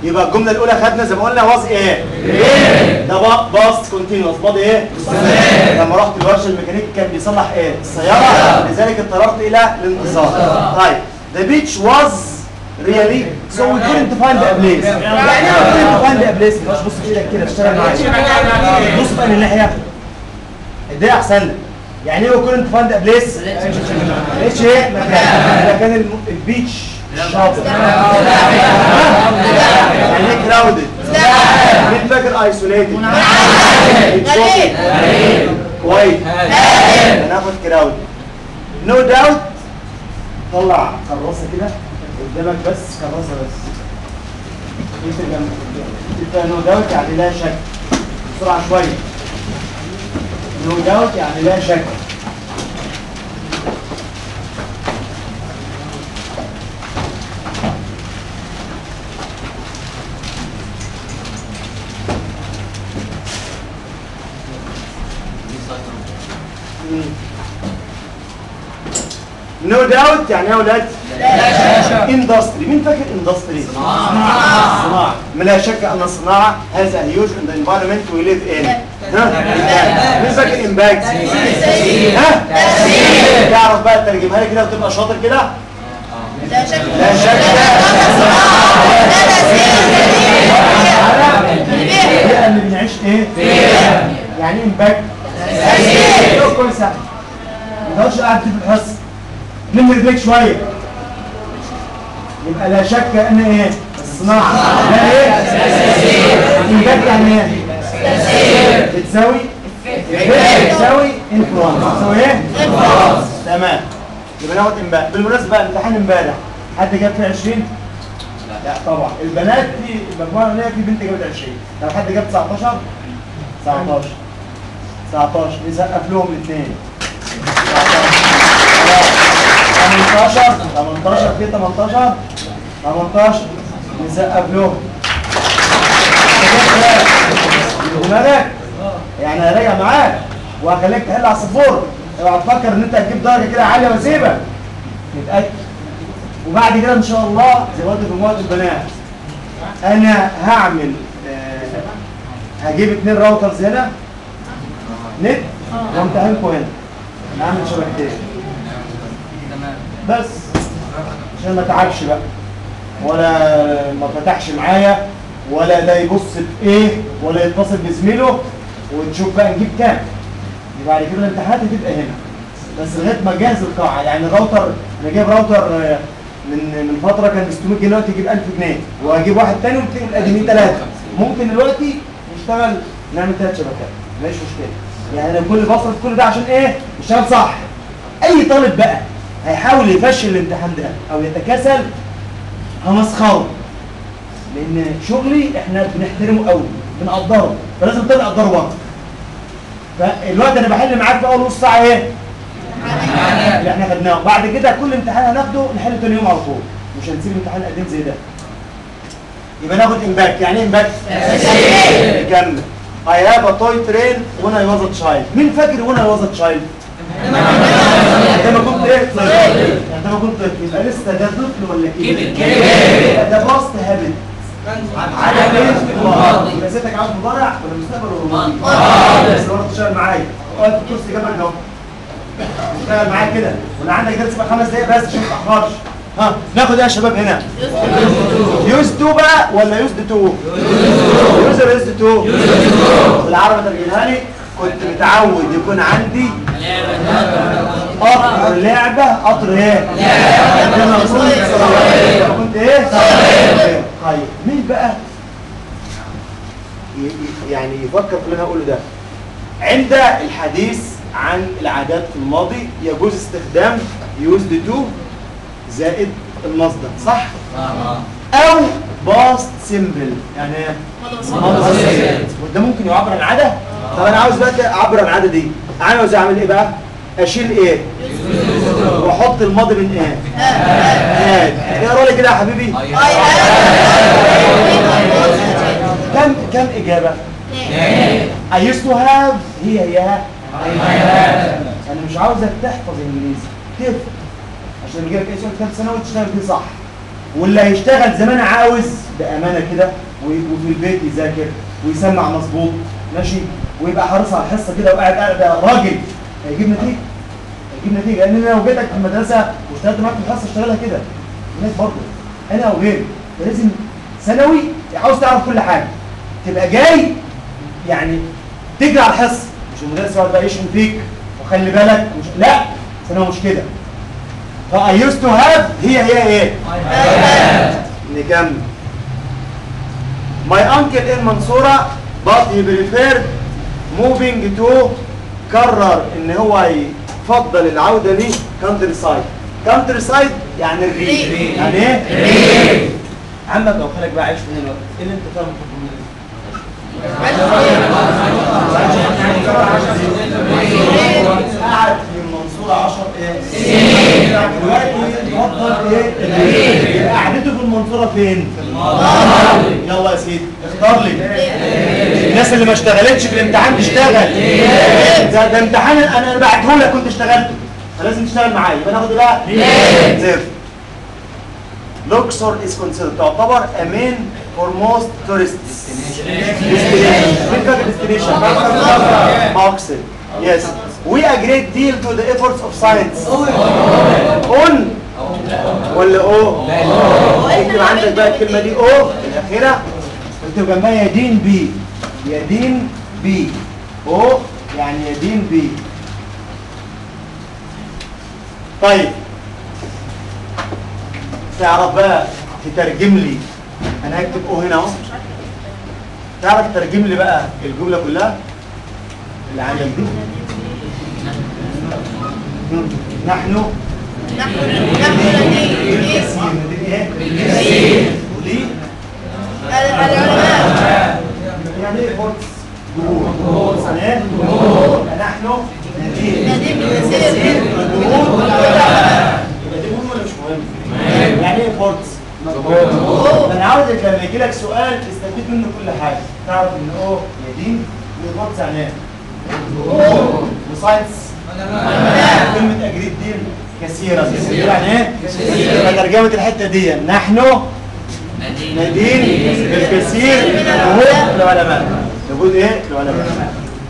يبقى الجمله الاولى خدنا زي ما قلنا واز ايه ده باست كونتينوس ماضي ايه لما رحت الورشه الميكانيكي كان بيصلح ايه السياره لذلك اضطررت الى الانتصار طيب the beach was really so we couldn't find a place يعني ايه couldn't find a place مش بص في ايدك كده اشتغل معايا بص بقى للناحيه اديها احسن لك يعني ايه we couldn't find a place ليش ايه مكان مكان الم- البيتش الشاطئ يعني ايه كراودد مين فاكر ايسوليتد كويس هناخد كراود نو داوت طلع كراسه كده قدامك بس كراسه بس انت جنب انت نو داوت يعني لا شك بسرعه شويه نو داوت يعني لا شك نو داوت يعني ايه يا ولاد؟ اندستري مين فاكر اندستري؟ صناعة ما لا شك ان الصناعة هذا هيوج ان ذا انفايرمنت وي ليف ان ها مين فاكر امباكت؟ ها؟ تعرف بقى ترجمها لي كده وتبقى شاطر كده؟ لا شك لا شك البيئة اللي بنعيش ايه؟ يعني ايه امباكت؟ كل سنة ما تقعدش قاعد في الحصة لم رجليك شوية يبقى لا شك ان ايه؟ الصناعة لا ايه؟ امباكت يعني ايه؟ بتساوي بتساوي انفلونس بتساوي ايه؟ تمام يبقى ناخد امبارح بالمناسبه بقى امتحان امبارح حد جاب فيه 20 لا طبعا البنات في المجموعه الاولانيه في بنت جابت 20 لو حد جاب 19 19 19 نسقف لهم الاثنين 18 18 في 18 18 نسقف لهم دماغك يعني هراجع معاك وهخليك تحل على السبوره اوعى تفكر ان انت هتجيب درجه كده عاليه واسيبك نتاكد وبعد كده ان شاء الله زي ما قلت في مجموعه البنات انا هعمل آه هجيب اتنين راوترز هنا نت وامتحنكم هنا هعمل شبكتين بس عشان ما تعبش بقى ولا ما فتحش معايا ولا ده يبص في ايه ولا يتصل بزميله ونشوف بقى نجيب كام يبقى بعد كده الامتحانات هتبقى هنا بس لغايه ما اجهز القاعه يعني الراوتر انا جايب راوتر آه، من من فتره كان ب 600 جنيه دلوقتي يجيب 1000 جنيه وهجيب واحد تاني والاثنين القديمين ثلاثه ممكن دلوقتي نشتغل نعمل ثلاث شبكات مفيش مشكله يعني انا كل بصرف كل ده عشان ايه؟ نشتغل صح اي طالب بقى هيحاول يفشل الامتحان ده او يتكاسل همسخره لان شغلي احنا بنحترمه قوي بنقدره فلازم الطالب يقدره برضه فالوقت انا بحل معاك في اول نص ساعه ايه؟ اللي احنا خدناه بعد كده كل امتحان هناخده نحل تاني يوم على طول مش هنسيب امتحان قديم زي ده يبقى ناخد امباكت يعني ايه امباكت؟ نكمل I have a toy train when I was a child مين فاكر when I was a child؟ انت ما كنت ايه طفل انت ما كنت طفل يبقى لسه ده طفل ولا كبر؟ كبر ده باست هابت على ايه؟ الماضي يبقى ستك عاوز مضارع ولا مستقبل ولا ماضي؟ ماضي بس برضه تشتغل معايا اقعد في الكرسي جنبك اهو اشتغل معايا كده وانا عندك درس بقى خمس دقايق بس عشان ما تتاخرش ها ناخد ايه يا شباب هنا؟ يوز تو بقى ولا يوز تو؟ يوز ولا يوز تو؟ بالعربي ترجمها لي كنت متعود يكون عندي قطر لعبة قطر ايه؟ لما كنت لما كنت ايه؟ طيب مين بقى ي- ي- يعني يفكر في اللي انا هقوله ده عند الحديث عن العادات في الماضي يجوز استخدام used to زائد المصدر صح؟ او باست سيمبل يعني ايه؟ وده ممكن يعبر عن عاده طب انا عاوز دلوقتي اعبر عن العاده دي عاوز اعمل ايه بقى اشيل ايه واحط الماضي من ايه هاد اقرا لي كده يا حبيبي كم كم اجابه I used to have هي هي انا مش عاوزك تحفظ انجليزي تفهم عشان يجيلك اي سؤال ثالث ثانوي تشتغل فيه صح واللي هيشتغل زي ما انا عاوز بامانه كده و- وفي البيت يذاكر ويسمع مظبوط ماشي ويبقى حريص على الحصه كده وقاعد قاعد ده راجل هيجيب نتيجه هيجيب نتيجه لان انا لو جيتك في المدرسه واشتغلت معاك في الحصه اشتغلها كده الناس برضه انا او غيري لازم ثانوي عاوز تعرف كل حاجه تبقى جاي يعني تجري على الحصه مش المدرس يقعد بقى يشتم فيك وخلي بالك مش لا ثانوي مش كده فاي يوست تو هاف هي هي ايه؟ نكمل My uncle in Mansoura but he preferred moving to قرر ان هو يفضل العودة ليه country side country side يعني الريف ريف. يعني ايه؟ عمك او خالك بقى عايش فين دلوقتي؟ ايه اللي انت فاهمه في الجملة دي؟ قعد في المنصورة 10 ايه؟ دلوقتي يفضل ايه؟ الريف. يبقى قعدته في المنصورة فين؟ في الماضي يلا يا سيدي اختار لي الناس اللي ما اشتغلتش في الامتحان تشتغل ده, ده امتحان انا انا بعته لك كنت اشتغلته فلازم تشتغل معايا يبقى ناخد بقى زيرو لوكسور is considered تعتبر a main for most tourists destination مين فاكر destination مقصد yes we a great deal to the efforts of science on ولا او اكتب عندك بقى الكلمه دي او الاخيره اكتب جنبها يدين بي يدين بي او يعني يدين بي طيب تعرف بقى تترجم لي انا هكتب او هنا اهو تعرف تترجم لي بقى الجمله كلها اللي عندك دي مم. نحن نحن نحن ندين بالكثير ندين ايه؟ وليه؟ العلماء يعني ايه فورس؟ جهود يعني ايه؟ جهود نحن ندين ندين بالكثير جهود يبقى دي مهم ولا مش مهم؟ يعني ايه فورس؟ انا عاوزك لما يجي لك سؤال تستفيد منه كل حاجه تعرف ان هو يدين والفورس يعني ايه؟ وساينس كلمة أجريد دي كثيرة كثيرة يعني ايه؟ كثيرة ترجمة الحتة دي نحن ندين بالكثير من الجهود العلماء وجود ايه؟ العلماء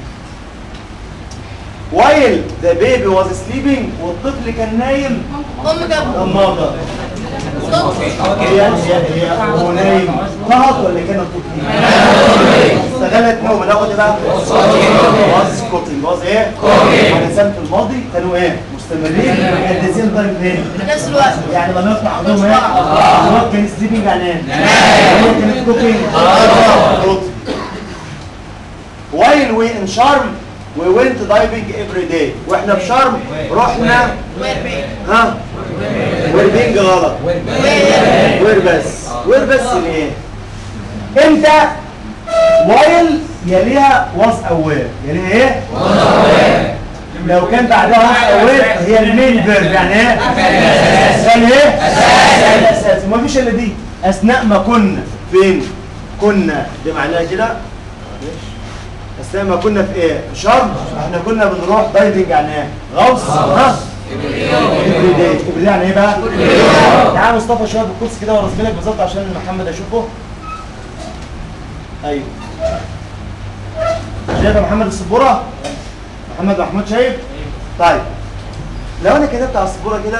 while the baby was sleeping والطفل كان نايم أم جنبه النهارده هي هي هي هو نايم فقط ولا كان الطفل استغلت نوم ناخد ايه بقى؟ واز كوكينج واز ايه؟ حدثان في الماضي كانوا ايه؟ مستمرين مهندسين طيب فين؟ في نفس الوقت يعني لما نفتح عندهم ايه؟ الوقت كان سليبنج يعني ايه؟ هي كانت كوكينج While we in Sharm we went diving every day واحنا في شرم رحنا وين ها وير بينج غلط وير بس وير بس ليه؟ امتى؟ وايل يليها واز اوير يليها ايه؟ لو كان بعدها واز اوير هي المين فيرب يعني ايه؟ يعني ايه؟ اساس وما فيش الا دي اثناء ما كنا فين؟ كنا دي معناها كده اثناء ما كنا في ايه؟ في شرم احنا كنا بنروح دايفنج يعني ايه؟ غوص ها؟ ابريداي ابريداي يعني ايه بقى؟ تعال مصطفى شويه بالكرسي كده ورسم لك بالظبط عشان محمد اشوفه ايوه شايف يا محمد السبوره؟ محمد محمود شايف؟ طيب لو انا كتبت على السبوره كده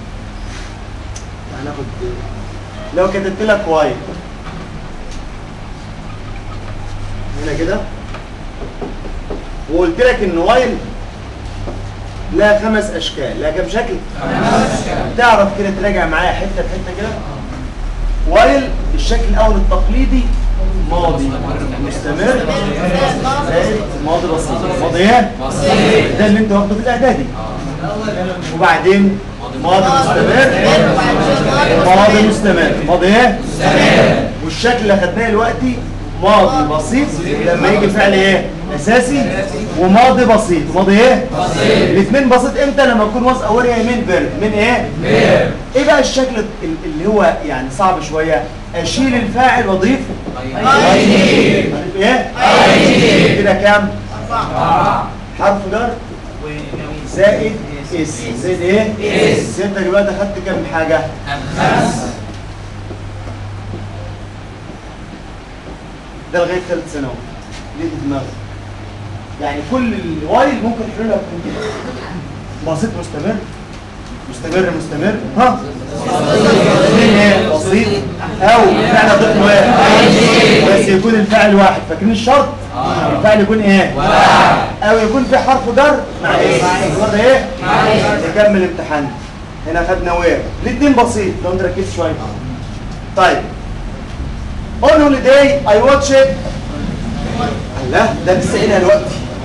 هناخد لو كتبت لك واي هنا كده وقلت لك ان وايل لها خمس اشكال لها كام شكل تعرف كده تراجع معايا حته بحته كده وايل الشكل الاول التقليدي ماضي مستمر زائد ماضي بسيط ماضي ايه ده اللي انت واخده في الاعدادي وبعدين ماضي مستمر ماضي مستمر ماضي ايه والشكل اللي خدناه دلوقتي ماضي بسيط لما يجي فعل ايه اساسي وماضي بسيط ماضي ايه الاثنين بسيط امتى لما يكون واس اوليا من فيرب من ايه ايه بقى الشكل ال- اللي هو يعني صعب شويه اشيل الفاعل واضيف اضيف ايه كده كام حرف جر زائد اس زائد ايه اس انت دلوقتي خدت كام حاجه ده لغايه ثالث ثانوي دي في دماغك يعني كل الوايل ممكن تحلها بكون كده بسيط مستمر مستمر مستمر ها اثنين ايه بسيط او فعل ضد واحد بس يكون الفعل واحد فاكرين الشرط الفعل يكون ايه او يكون في حرف جر مع ايه الجر ايه نكمل امتحان هنا خدنا وير الاثنين بسيط لو انت ركزت شويه طيب on holiday I watch it لا ده لسه قايلها دلوقتي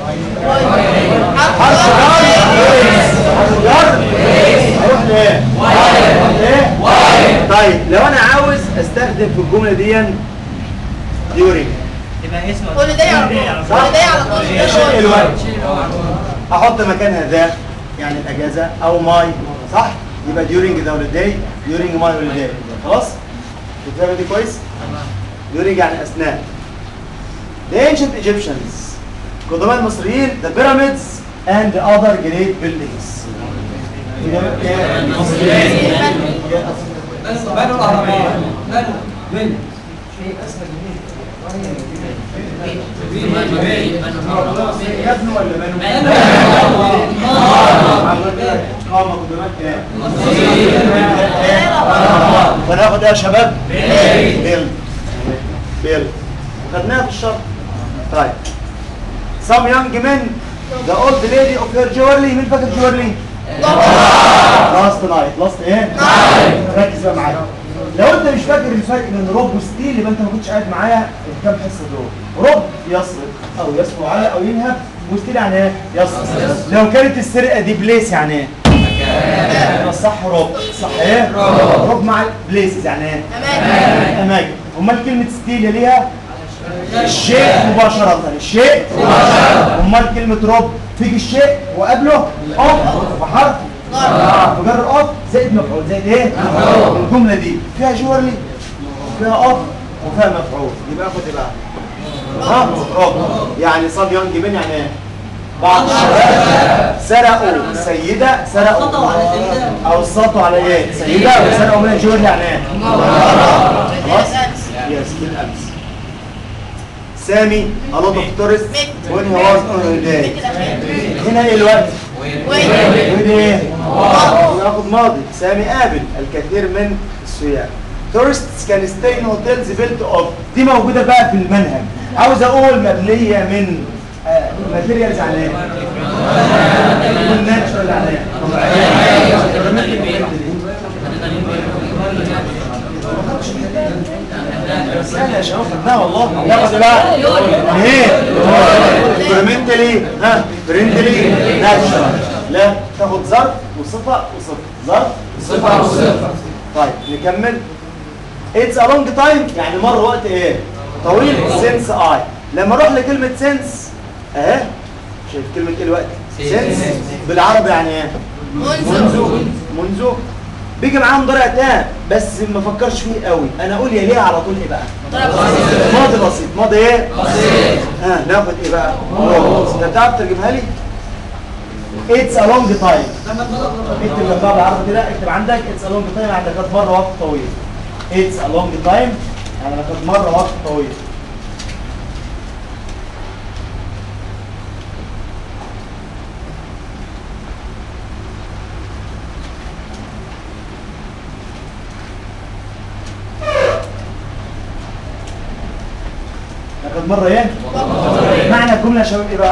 حرف جر حرف جر هيروح لايه؟ ايه؟ طيب لو انا عاوز استخدم في الجمله دي during يبقى اسمه كل ده على طول كل ده على طول يا شيء الوقت احط مكانها ذا يعني الاجازه او ماي صح يبقى during the holiday during my holiday خلاص الكتابه دي كويس during يعني اثناء the ancient Egyptians قدماء المصريين the pyramids and the other great buildings قدماء إيه؟ المصريين بنوا الاهرامات بنوا بنوا يبنوا ولا بنوا؟ قامة قدماء ايه؟ وناخد ايه يا شباب؟ بيل بيل وخدناها في الشرط طيب some young men the old lady of her jewelry مين فاكر jewelry؟ لاست نايت لاست ايه؟ ركز بقى معايا لو انت مش فاكر الفرق بين روب وستيل يبقى انت ما كنتش قاعد معايا الكام حصه دول روب يسرق او يسرق على او ينهب وستيل يعني ايه؟ يسرق لو كانت السرقه دي بليس يعني ايه؟ يبقى الصح روب صح ايه؟ روب مع بليسز يعني ايه؟ أماكن. اماكن امال كلمه ستيل ليها الشيء مباشرة الشيء مباشرة امال كلمة روب تيجي الشيء وقبله اوف وحرف اه وجر اوف زائد مفعول زائد ايه؟ الجملة دي فيها جورلي وفيها اوف وفيها مفعول يبقى خد ايه بقى؟ ها روب يعني صاد يونج من يعني ايه؟ بعض الشباب سرقوا سيدة سرقوا سطوا على سيدة. او سطوا على ايه؟ سيدة وسرقوا منها جورلي يعني ايه؟ خلاص؟ يس بالامس سامي a lot of tourists when he was on holiday هنا ايه الوقت؟ وين ودي ايه؟ ياخد ماضي سامي قابل الكثير من السياح tourists can stay in hotels built of دي موجودة بقى في المنهج عاوز اقول مبنية من ماتيريالز يعني ايه؟ من ناتشرال يعني ايه؟ سهلة يا شباب خدناها والله ياخد بقى ايه؟ فريمنتلي ها فريندلي ناتشرال لا تاخد ظرف وصفة وصفة ظرف صفة وصفة طيب نكمل اتس ا لونج تايم يعني مر وقت ايه طويل سينس اي لما اروح لكلمه سينس اهي شايف كلمه ايه الوقت سينس بالعربي يعني ايه منذ منذ بيجي معاه مضارع تام بس ما فكرش فيه قوي انا اقول يا ليه على طول ايه بقى ماضي بسيط ماضي ايه بسيط ها ناخد ايه بقى انت بتعرف ترجمها لي اتس ا لونج تايم اكتب جنبها بالعربي كده اكتب عندك اتس ا لونج تايم يعني كانت مره وقت طويل اتس ا لونج تايم يعني كانت مره وقت طويل كانت مره ايه؟ معنى الجمله يا شباب ايه بقى؟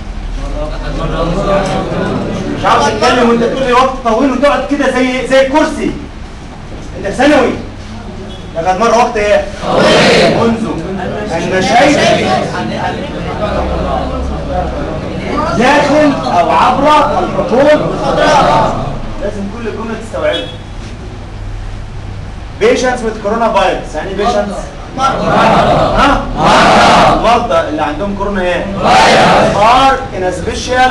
مش عاوز اتكلم وانت تقول لي وقت طويل وتقعد كده زي زي الكرسي انت في ثانوي ده كانت مره وقت ايه؟ منذ انا شايف داخل او عبر الحقول لازم كل جمله تستوعبها بيشنتس with كورونا فيروس يعني بيشنتس ها المرضى اللي عندهم كورونا ايه are in a special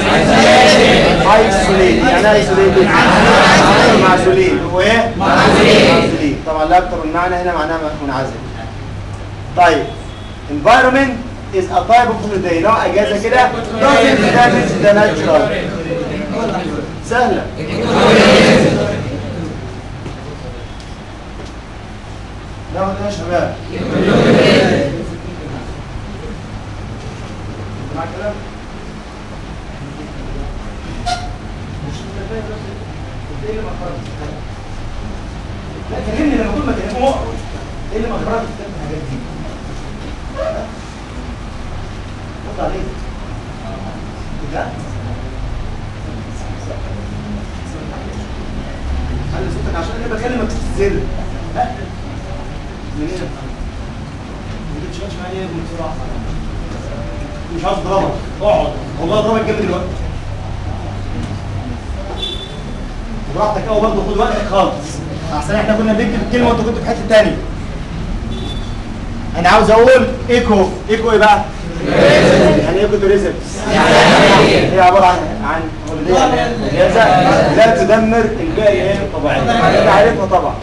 isolate يعني isolate معزولين هو ايه معزولين طبعا لا اكتر من معنى هنا معناها منعزل طيب environment is a type of holiday نوع اجازه كده doesn't damage the natural سهله ناخد ايه يا شباب ايه اللي مخرجك في الحاجات دي؟ رد عليه لا على صوتك عشان انا بكلمك في السر ها منين ما تتشغلش معايا يا ابني بسرعه مش عاوز اضربك اقعد والله اضربك جامد دلوقتي براحتك قوي برضه خد وقتك خالص احسن احنا كنا بنكتب الكلمه وانت كنت في حته ثانيه انا عاوز اقول ايكو ايكو ايه بقى؟ يعني ايكو توريزم هي عباره عن عن جازة لا تدمر البيئه الايه الطبيعيه انت عارفها طبعا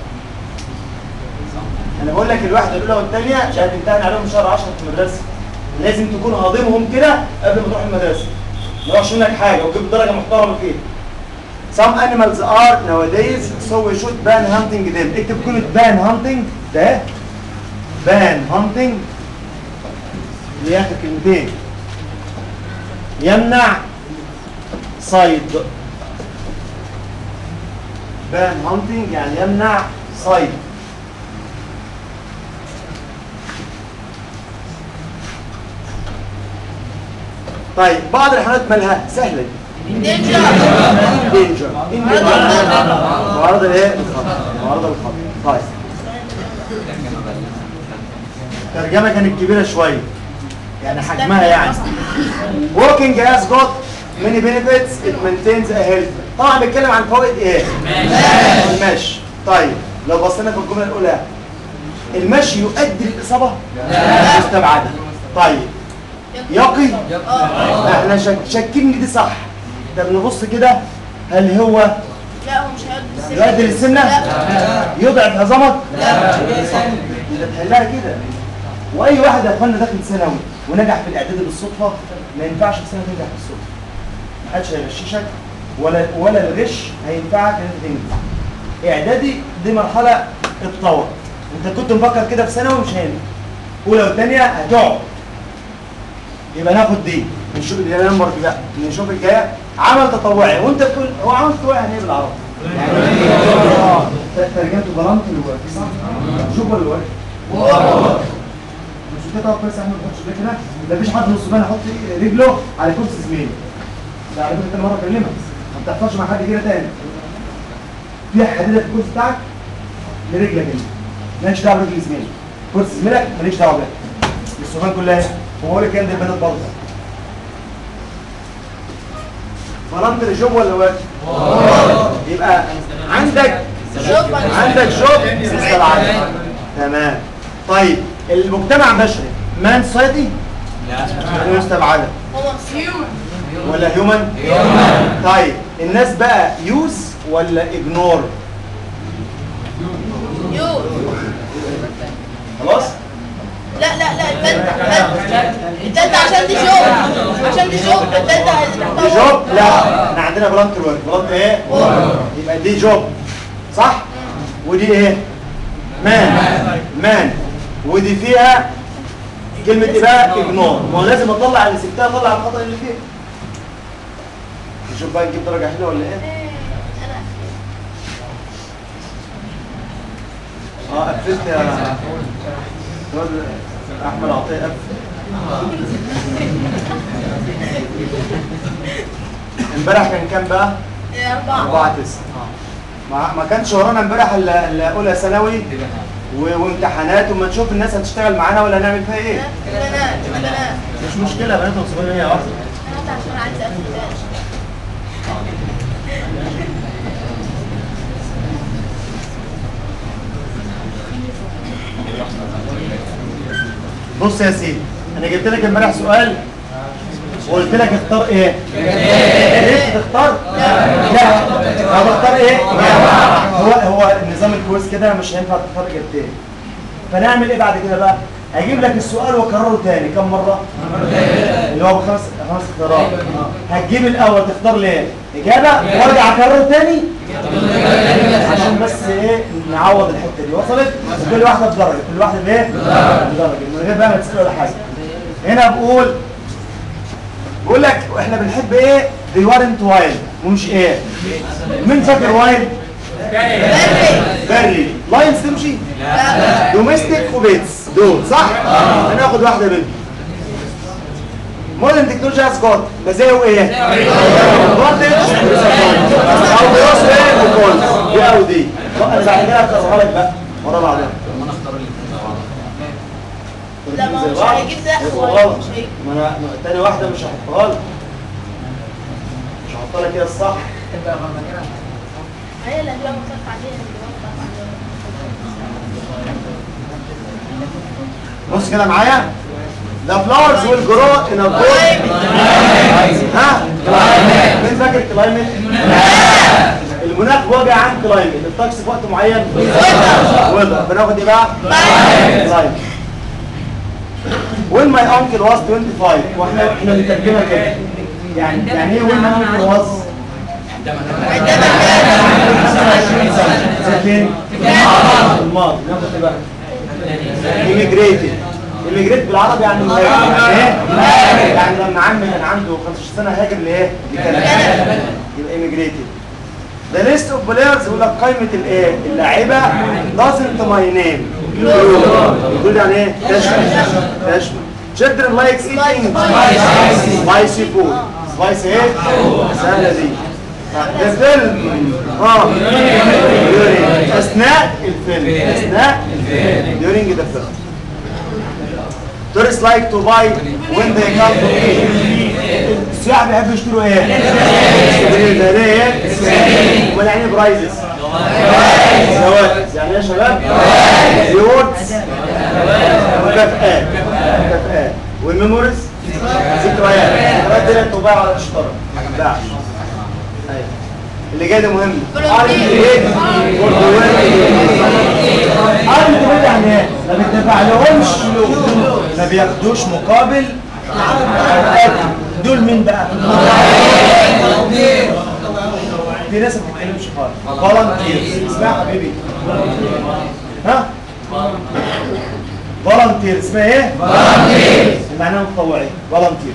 انا بقول لك الواحده الاولى والثانيه ده بتمتحن عليهم شهر 10 في المدرسه لازم تكون هاضمهم كده قبل ما تروح المدرسه ما يروحش منك حاجه وتجيب درجه محترمه فيه Some animals are nowadays so we should ban hunting them اكتب كلمة ban hunting ده ban hunting اللي اخر كلمتين يمنع صيد ban hunting يعني يمنع صيد طيب بعض الحيوانات مالها سهلة دينجر دينجر معرض الايه الخطر معرض الخطر طيب الترجمه كانت كبيره شويه يعني حجمها يعني walking has got many benefits it maintains a health طبعا بيتكلم عن فوائد ايه المشي طيب لو بصينا في الجمله الاولى المشي يؤدي للاصابه مستبعده طيب يقي احنا شك شاكين إن دي صح طب نبص كده هل هو لا هو مش هيقعد يؤدي للسمنه لا يضعف عظامك لا انت تحلها كده واي واحد يا اخوانا داخل ثانوي ونجح في الاعداد بالصدفه ما ينفعش في سنه تنجح بالصدفه ما حدش هيغششك ولا ولا الغش هينفعك ان انت تنجح اعدادي دي مرحله اتطور انت كنت مفكر كده في ثانوي مش هينفع اولى والثانيه هتقعد يبقى ناخد دي نشوف اللي نمبر بقى نشوف الجايه عمل تطوعي وانت بتقول هو عمل تطوعي يعني ايه بالعربي؟ اه ترجمته ظلمت الوقت صح؟ شوف ولا الوقت مش كده طب كويس احنا ما بنحطش رجلك كده ده مفيش حد نص بالي يحط رجله على كرسي زميله ده على فكره تاني مره اكلمك ما بتحصلش مع حد كده تاني في حديده في الكرسي بتاعك لرجلك انت مالكش دعوه برجل زميلك كرسي زميلك ماليش دعوه بيها السودان كلها ايه؟ هو لك كام دي البنات برضه ظلمت الجوب ولا وقت؟ يبقى عندك جوب عندك جوب مستبعد تمام طيب المجتمع بشري مان سوسايتي لا مستبعده هو هيومن ولا هيومن طيب الناس بقى يوز ولا اجنور يو خلاص لا لا لا التالتة التالتة التالتة عشان دي جوب عشان دي جوب التالتة دي جوب لا احنا عندنا بلانت ورك بلانت ايه يبقى دي جوب صح ودي ايه مان مان ودي فيها كلمة ايه بقى اجنور ما هو لازم اطلع اللي سبتها اطلع الخطأ اللي فيها نشوف بقى نجيب درجة حلوة ولا ايه اه قفلت يا الواد احمد عطيه قفل امبارح كان كام بقى؟ أربعة 4 9 ما ما كانش ورانا امبارح الا الا اولى ثانوي و- وامتحانات وما نشوف الناس هتشتغل معانا ولا هنعمل فيها ايه بنات بنات مش مشكله بنات وصغيرين هي واحده أنا عشان عايزة أقفل تاني. بص يا سيدي انا جبت لك امبارح سؤال وقلت لك اختار ايه؟ ليه تختار؟ لا طب اختار ايه؟ هو هو النظام الكويس كده مش هينفع تختار اجابتين فنعمل ايه بعد كده بقى؟ اجيب لك السؤال واكرره تاني كم مره؟ اللي هو بخمس خمس اختيارات هتجيب الاول تختار ليه؟ اجابه وارجع اكرره تاني عشان بس ايه نعوض الحته دي وصلت كل واحده بدرجه كل واحده بايه بدرجه من غير بقى ما تسال ولا حاجه هنا بقول بقول لك احنا بنحب ايه دي وارنت وايلد مش ايه مين فاكر وايلد فيرلي لاينز تمشي دوميستيك وبيتس دول صح؟ هناخد واحده منهم مودرن تكنولوجي هاز جوت مزايا وايه؟ ادفانتج او بلس ايه وكونز دي او دي انا بعد كده هكررها لك بقى ورا بعضها لا ما هو مش هيجيب ده هيبقى هو غلط مش هيجيب ما انا ما- تاني واحده مش هحطها لك مش هحطها لك كده الصح هي اللي هتبقى مختلفة عليها اللي مختلف عليها بص كده معايا The flowers will grow in a cold ها مين فاكر كلايمت المناخ وجه عن كلايمت الطقس في وقت معين ويذر بناخد ايه بقى كلايمت when my uncle was 25 واحنا احنا بنترجمها كده يعني يعني ايه when my uncle was سنتين الماضي ناخد ايه بقى immigrated immigrate بالعربي يعني مهاجر يعني ايه؟ يعني لما عمي كان عنده 15 سنه هاجر لايه؟ لكندا يبقى immigrated The list of players يقول لك قائمة الايه؟ اللاعيبة doesn't my name يقول يعني ايه؟ تشمل تشمل Children likes eating spicy food spicy ايه؟ سهلة دي ده فيلم اه during اثناء الفيلم اثناء الفيلم during the film tourists like to buy when they come to eat السياح بيحبوا يشتروا ايه؟ يشتروا ده ليه ايه؟ امال يعني ايه برايزز؟ جوائز يعني ايه يا شباب؟ ريوردز مكافآت مكافآت والميموريز ذكريات الذكريات دي لا تباع ولا تشترى ما تتباعش أيوة. اللي جاي ده مهم عارف ايه؟ عارف انت يعني ايه؟ ما بتدفع لهمش ما بياخدوش مقابل الأكل. دول مين بقى؟ في ناس ما بتتكلمش خالص فولنتير اسمها يا حبيبي ها؟ فولنتير اسمها ايه؟ فولنتير معناها متطوعين فولنتير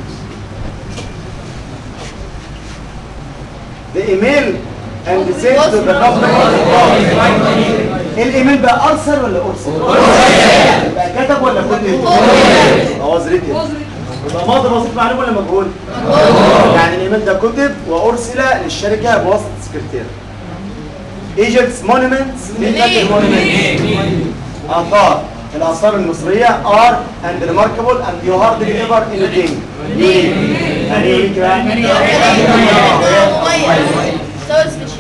The email and sent to the government الايميل بقى ارسل ولا ارسل؟ بقى كتب ولا كتب؟ اه written يبقى ماضي بسيط معلوم ولا مجهول؟ يعني الايميل ده كتب وارسل للشركه بواسطه السكرتير Egypt's monuments مين فاكر monuments؟ آثار الآثار المصرية are and remarkable and you hardly ever anything unique يعني ايه كده؟ مميز سوي سبيشال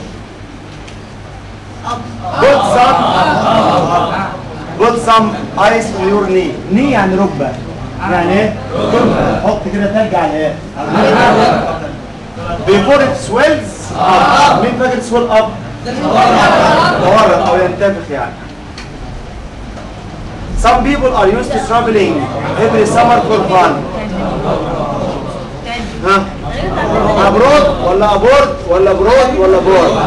Put some put some ice on your knee knee يعني ركبة يعني ايه؟ ركبة حط كده تلج على ايه؟ على الركبة. Before it swells up مين فاكر swell up؟ تورق أو ينتفخ يعني Some people are used to traveling every summer for fun ها؟ أبرود ولا أبورد ولا برود ولا بورد؟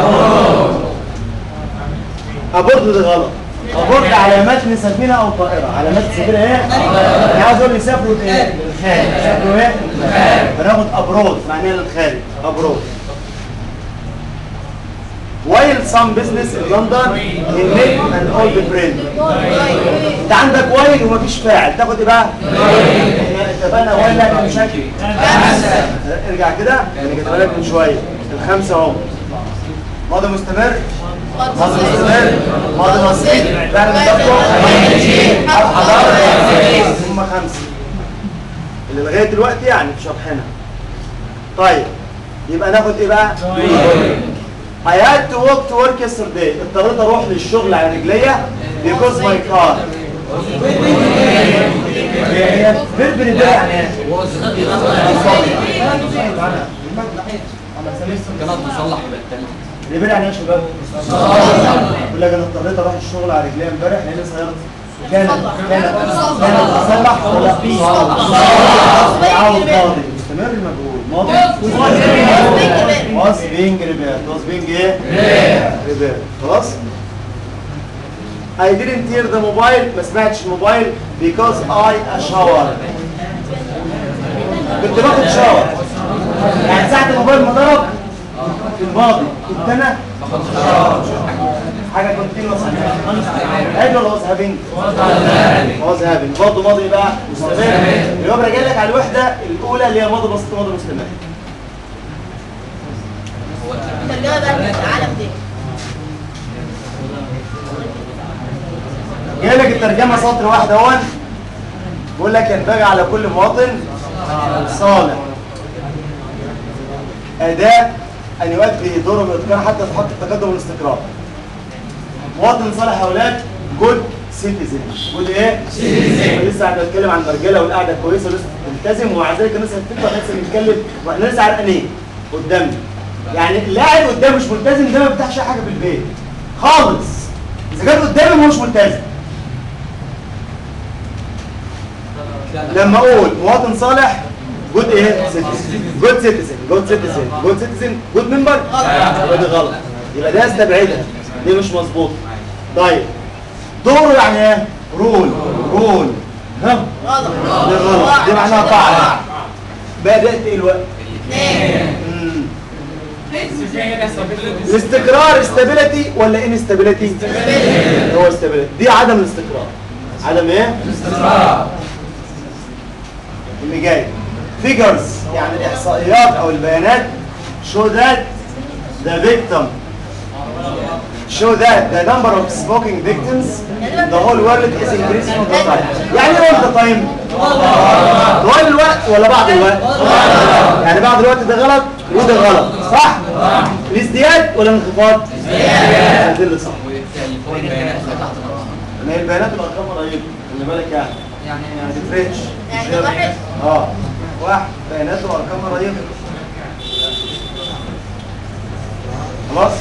أبورد ده غلط أبورد علامات لسفينة أو طائرة علامات السفينة إيه؟ أنا عاوز أقول لي سافروا إيه؟ للخارج سافروا إيه؟ بناخد أبرود معناها للخارج أبرود While some business in London he met an old friend انت عندك وايل ومفيش فاعل تاخد ايه بقى؟ احنا اتفقنا وايل لا كان شكل ارجع كده انا كاتبها لك من شويه الخمسه اهو ماضي مستمر ماضي مستمر ماضي بسيط فعل مضارع حضاره هم خمسه اللي لغايه دلوقتي يعني في شرحنا طيب يبقى ناخد ايه بقى؟ I had to walk to work yesterday اضطريت اروح للشغل على رجليا because my car هي بربر ده يعني ايه؟ كانت تصلح بالتاني ربر يعني ايه يا شباب؟ يقول لك انا اضطريت اروح الشغل على رجليا امبارح لان سيارتي كانت كانت كانت تصلح ولا عاوز ماضي مستمر مجهول ماضي was being repaired was being ايه؟ repaired خلاص؟ I didn't hear the mobile ما سمعتش الموبايل because I a shower كنت باخد شاور يعني ساعة الموبايل ما ضرب في الماضي كنت انا حاجه كونتينوس عدل ولا واز هافينج واز هافينج برضه ماضي إيه بقى مستمر يبقى راجع لك على الوحده الاولى اللي هي ماضي بسيط ماضي مستمر ترجمة بقى العالم دي جاي لك الترجمه سطر واحد اهون بيقول لك ينبغي على كل مواطن صالح اداء ان يؤدي دوره باتقان حتى تحقق التقدم والاستقرار مواطن صالح يا اولاد جود سيتيزن جود ايه؟ سيتيزن لسه احنا بنتكلم عن المرجله والقعده الكويسه لسه تلتزم ومع ذلك الناس هتكبر لسه بنتكلم واحنا لسه عرقانين قدامنا يعني اللي قاعد قدام مش ملتزم ده ما بيفتحش حاجه في البيت خالص اذا كان قدامي هو مش ملتزم لما اقول مواطن صالح جود ايه سيتيزن جود سيتيزن جود سيتيزن جود سيتيزن جود ممبر يبقى دي غلط يبقى ده استبعدها دي مش مظبوط طيب دوره يعني ايه رول رول ها غلط دي غلط دي معناها قاعده بدات ايه الوقت اثنين مم. الاستقرار استابيليتي ولا انستابيليتي هو استابيليتي دي عدم الاستقرار عدم ايه اللي جاي figures يعني الاحصائيات او البيانات show that the victim show that the number of smoking victims in the whole world is increasing all the time يعني ايه all the time طوال الوقت ولا بعض الوقت يعني بعض الوقت ده غلط وده غلط صح الازدياد ولا الانخفاض ازدياد ده اللي صح ما هي البيانات والارقام قريبه خلي بالك يعني يعني ما تفرقش يعني ده واحد اه واحد بيانات وارقام قريبه خلاص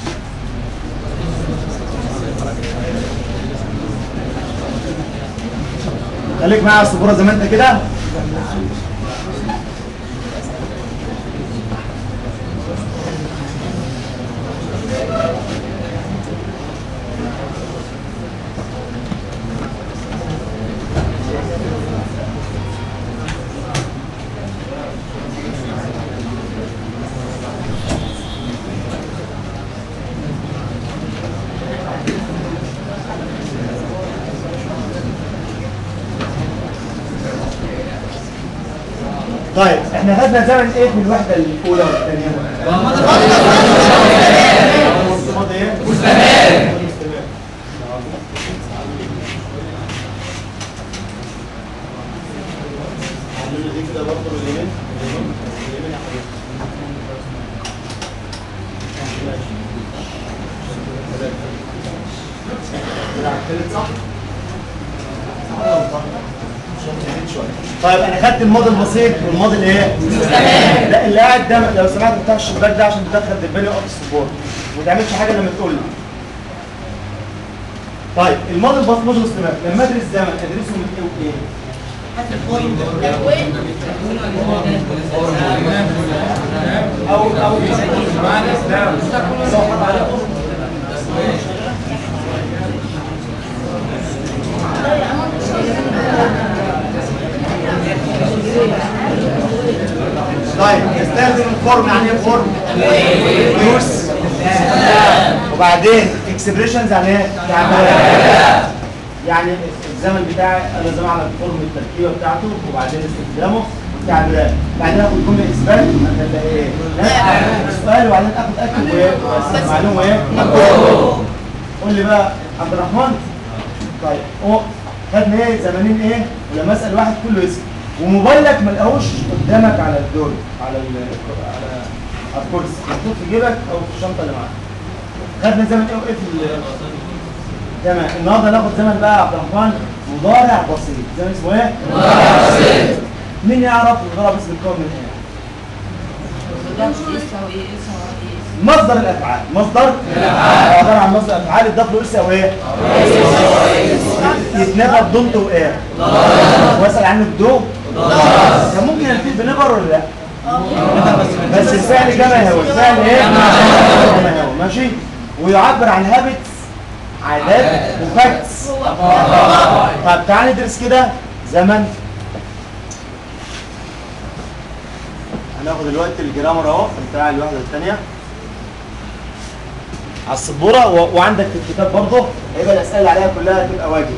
خليك معايا على السبوره زي ما انت كده طيب احنا خدنا زمن ايه في الوحده الاولى والثانيه ماضي ايه مستمر عاملين دي كده برضه باليمين باليمين باليمين يا حبيبي كده على التالت صح؟ صح ولا مش صح؟ عشان نزيد شويه. طيب انا خدت الماضي البسيط والماضي الايه؟ لا اللي قاعد ده لو سمحت بتاع الشباك ده عشان تدخل دباني وقت السبورت وما تعملش حاجه لما تقول لي طيب الماضي البسيط ماضي الاستمرار لما ادرس الزمن ادرسه من ايه وايه؟ تكوين او او صح عليكم طيب استخدم الفورم يعني ايه فورم؟ يوز وبعدين اكسبريشنز يعني ايه؟ تعبيرات يعني الزمن بتاعي انا زمان على الفورم التركيبه بتاعته وبعدين استخدامه والتعبيرات بعدين اخد جمله اثبات هتلاقي ايه؟ ها؟ سؤال وبعدين اخد اكد وايه؟ معلومه ايه؟ قول لي بقى عبد الرحمن طيب هو خدنا ايه زمانين ايه ولما اسال واحد كله يسال وموبايلك ما لقاهوش قدامك على الدور على ال على على الكرسي محطوط في جيبك او في الشنطه اللي معاك خدنا زمن ايه وايه في ال- تمام النهارده ناخد زمن بقى يا عبد الرحمن مضارع بسيط زمن اسمه ايه؟ مضارع بسيط مين يعرف المضارع بسيط بيتكون من ايه؟ مصدر الافعال مصدر الافعال عباره عن مصدر الافعال الضف له اس او ايه يتنبأ بضمت وايه واسال عنه بدو كان ممكن الفيل بنبر ولا لا بس الفعل كما هو الفعل ايه كما هو ماشي ويعبر عن هابتس عادات وفاكتس طب تعالى ندرس كده زمن هناخد دلوقتي الجرامر اهو بتاع الوحده الثانيه على السبوره و... وعندك في الكتاب برضه هيبقى الاسئله اللي عليها كلها تبقى واجب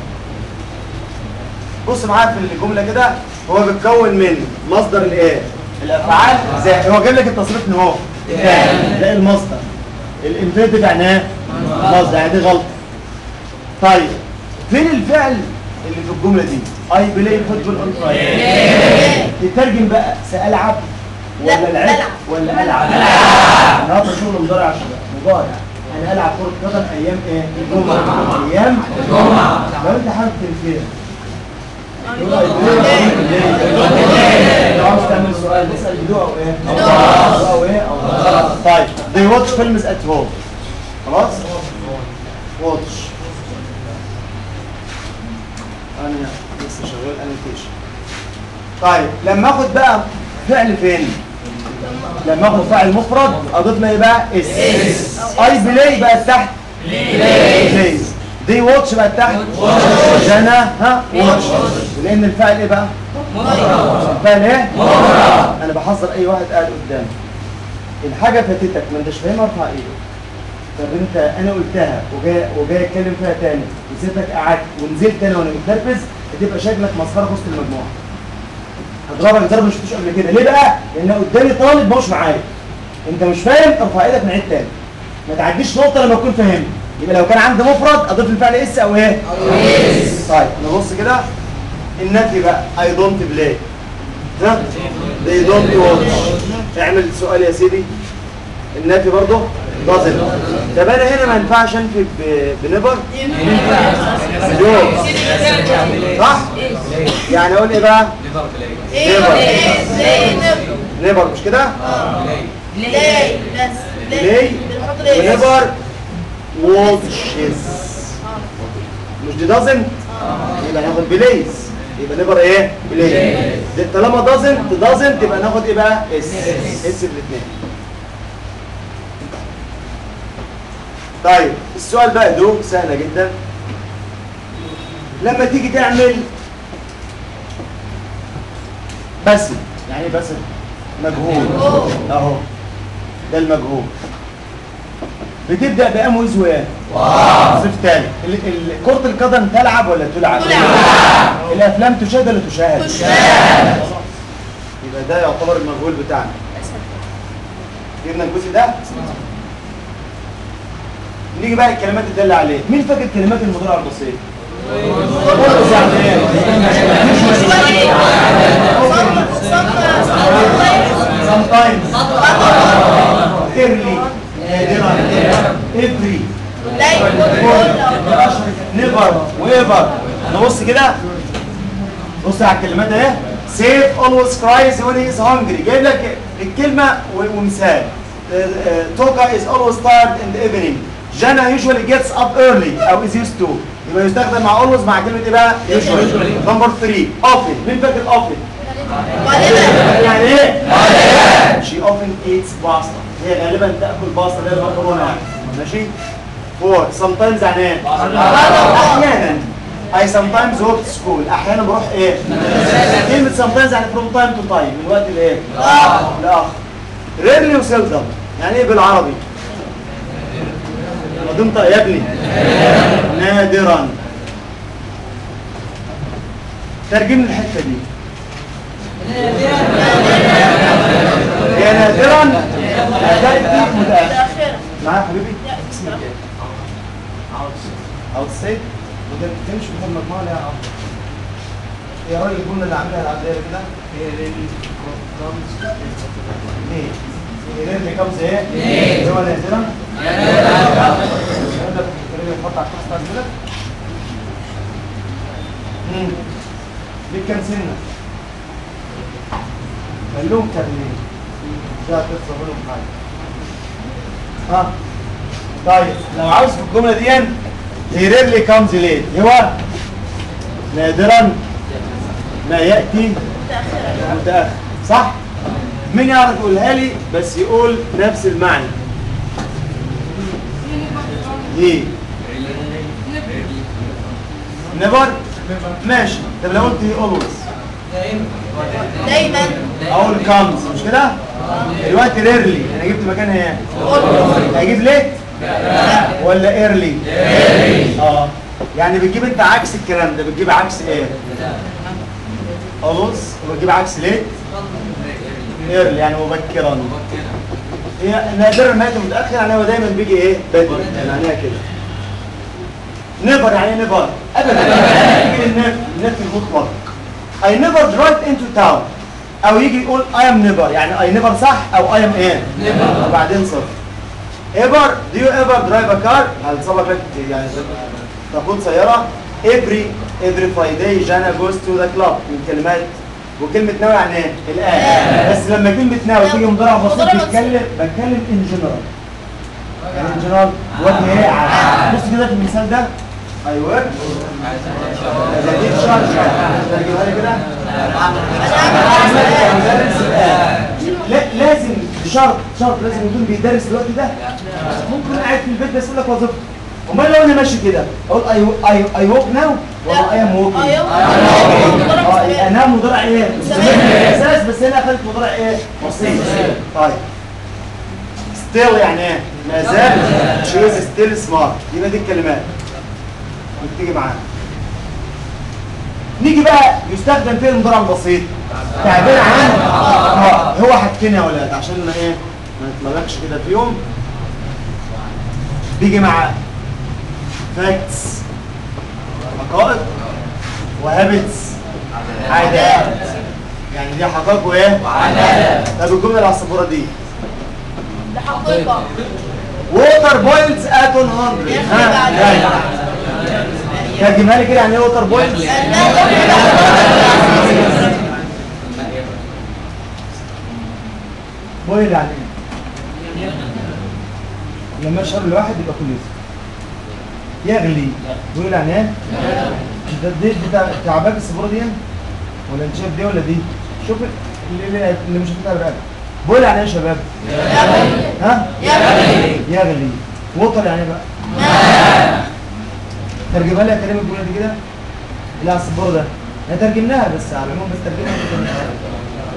بص معايا في الجمله كده هو بيتكون من مصدر الايه الافعال زي هو جايب لك التصريف ان هو ده المصدر الانفينيتيف معناه مصدر يعني دي غلطه طيب فين الفعل اللي في الجمله دي اي بلاي فوتبول اون فرايداي تترجم بقى سالعب لا، ولا العب ألعب. ولا العب النهارده شغل مضارع يا شباب مضارع انا العب كره قدم ايام ايه الجمعه ايام الجمعه لو انت حابب تنفيذ لو عاوز تعمل سؤال تسال بدو او ايه بدو او ايه او خلاص طيب they watch films at home خلاص watch انا لسه شغال انيتيشن طيب لما اخد بقى فعل فين لما اخد فاعل مفرد اضيف له ايه بقى اس اي بلاي بقى تحت بلاي دي واتش بقى تحت جانا ها واتش لان الفاعل ايه بقى الفاعل ايه انا بحذر اي واحد قاعد قدامي الحاجه فاتتك ما انتش فاهمها ارفع ايدك طب انت انا قلتها وجاي وجاي اتكلم فيها تاني وسيبتك قعدت ونزلت انا وانا متنرفز هتبقى شكلك مسخره في وسط المجموعه هضربك ضرب مش شفتوش قبل كده ليه بقى؟ لان قدامي طالب ما هوش معايا انت مش فاهم ارفع ايدك نعيد تاني ما تعديش نقطه لما تكون فاهمت يبقى لو كان عندي مفرد اضيف الفعل اس او ايه؟ طيب نبص كده النفي بقى اي دونت بلاي ها they don't watch اعمل سؤال يا سيدي النفي برضه doesn't طب انا هنا ما ينفعش انفي ب- بنبر بدون صح؟ يعني اقول ايه بقى؟ ايه ايه ليه نبر نيبر مش كده؟ ليه بس ليه؟ بنحط ليه ونيبر واتشز مش دي دازنت؟ يبقى ناخد بليز يبقى نيبر ايه؟ بليز دي طالما دازنت دازنت يبقى ناخد ايه بقى؟ اس اس الاثنين طيب السؤال بقى دو سهلة جدا لما تيجي تعمل بس يعني إيه بس مجهول اهو ده المجهول بتبدا بام ويز وايه صف تاني ال- ال- كرة القدم تلعب ولا تلعب؟ تلعب. الافلام تشاهد ولا تشاهد؟ تشاهد. يبقى ده يعتبر المجهول بتاعنا جبنا الجزء ده نيجي بقى الكلمات الدالة عليه مين فاكر كلمات المضارع البسيط؟ خالص يعني ايه؟ sometimes early نادرا every never وايفر نبص كده بص على الكلمات اهي سيف always cries when he is hungry جايب لك الكلمه و- ومثال توكا is always tired in the evening جانا usually gets up early او is used to يبقى يستخدم مع always مع كلمه ايه بقى usually number 3 often مين فاكر often يعني ايه she often eats pasta هي غالبا تاكل باستا اللي هي المكرونه يعني ماشي فور sometimes يعني ايه احيانا I sometimes go to school احيانا بروح ايه كلمه sometimes يعني from time to time من وقت لايه لاخر rarely و seldom يعني ايه بالعربي ما دمت يا ابني نادرا ترجم لي الحته دي يا نادرا لا تأتي متأخر معايا يا حبيبي اسمك ايه؟ عاوز سيد وده تمشي في المجموعه يا عم يا راجل الجمله اللي عاملها العبديه كده هي ريلي كومز ليه؟ هي ريلي كومز ايه؟ ليه؟ هو نادرا؟ نادرا يحط على الكاست كده ليك كام سنه؟ خلوهم كاملين ده هتفصل منهم حاجه ها طيب لو عاوز في الجمله دي he rarely comes late هو نادرا ما ياتي متاخر صح مين يعرف يقولها لي بس يقول نفس المعنى ليه نيفر ماشي طب لو قلت always دايما اقول comes مش كده دلوقتي ريرلي انا جبت مكانها ايه هجيب ليت ولا ايرلي اه يعني بتجيب انت عكس الكلام ده بتجيب عكس ايه خلاص وبتجيب عكس ليه ايرلي يعني مبكرا هي نادرا ما ياتي متاخر يعني هو دايما بيجي ايه بدري معناها كده نيفر يعني نيفر ابدا يجي النف النف المطلق I never drive into town او يجي يقول I am never يعني I never صح او I am ايه never وبعدين صفر ever do you ever drive a car هل سبقك يعني تقود سيارة every every Friday Jana goes to the club من كلمات وكلمة ناوي يعني ايه؟ الآن بس لما كلمة ناوي تيجي مضارع بسيط مضارع بسيط. بتكلم بتكلم ان جنرال يعني ان جنرال دلوقتي ايه عادي. بص كده في المثال ده I work as a teacher ترجمها لي كده مدرس الآن لا لازم شرط شرط لازم يكون بيدرس الوقت ده ممكن قاعد في البيت بس يقول لك وظيفته امال لو انا ماشي كده اقول اي اي اي ووك ناو ولا اي ام ووكينج أيوة. اه يبقى انا مضارع ايه؟ اساس بس هنا اخذت مضارع ايه؟ بسيط طيب ستيل يعني ايه؟ ما زال شوز ستيل سمارت يبقى دي الكلمات بتيجي معانا نيجي بقى يستخدم فين المضارع البسيط تعبير عن اه هو حاجتين يا ولاد عشان ما ايه ما نتملكش كده فيهم بيجي مع فاكتس حقائق وهابتس عادات يعني دي حقائق وايه وعادات طب الجمله اللي على السبوره دي ده حقيقة ووتر بويلز ات 100 يا أخي ها بعد لا لا ترجمها لي كده يعني ايه ووتر بويلز لا يخرج بويل يعني ايه لما يشرب الواحد يبقى كويس يغلي بويل يعني ايه ده دي بتاع بتاع باب السبوره دي ولا انت شايف دي ولا دي شوف اللي, اللي, اللي مش هتتابع بالك بويل يعني ايه يا شباب ها يغلي ووتر يعني ايه بقى ترجمها لي يا كريم الجمله دي كده اللي على السبوره ده احنا ترجمناها بس على العموم بس ترجمها كده.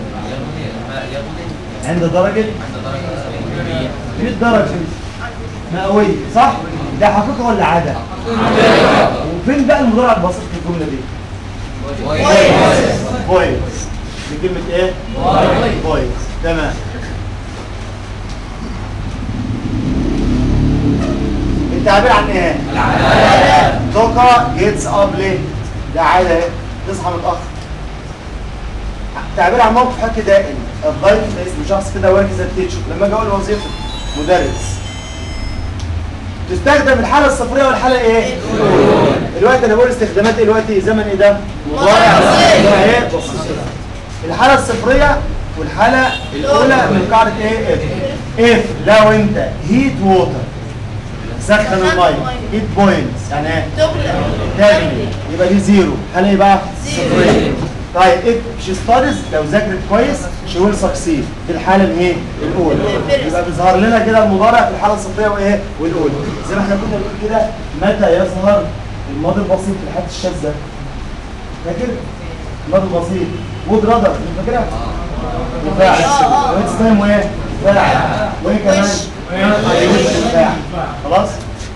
عند درجة 100 درجة مئوية صح؟ ده حقيقة ولا عادة؟ وفين بقى المضارع البسيط في الجملة دي؟ بويز دي كلمة ايه؟ بويز تمام التعبير عن ايه؟ توكا جيتس اب ليه؟ ده عادة ايه؟ تصحى متأخر تعبير عن موقف حكي دائم الضيف اسم شخص كده واجز التيتشر لما اجي اقول وظيفه مدرس تستخدم الحاله الصفريه والحاله ايه الوقت انا بقول استخدامات ايه دلوقتي زمن ايه ده مضارع بسيط. مضارع ايه بسيط. الحاله الصفريه والحاله الاولى من قاعده ايه اف اف لو انت هيت ووتر سخن الميه هيت بوينتس يعني ايه تاني يبقى دي زيرو هل ايه بقى؟ صفرية طيب if she studies لو ذاكرت كويس she will succeed في الحالة الايه؟ الأولى يبقى بيظهر لنا كده المضارع في الحالة الصفرية وايه؟ والأولى زي ما احنا كنا بنقول كده متى يظهر الماضي البسيط في الحالة الشاذة؟ فاكر؟ الماضي البسيط would rather انت فاكرها؟ وفاعل واتس تايم وايه؟ فاعل وايه كمان؟ وش فاعل خلاص؟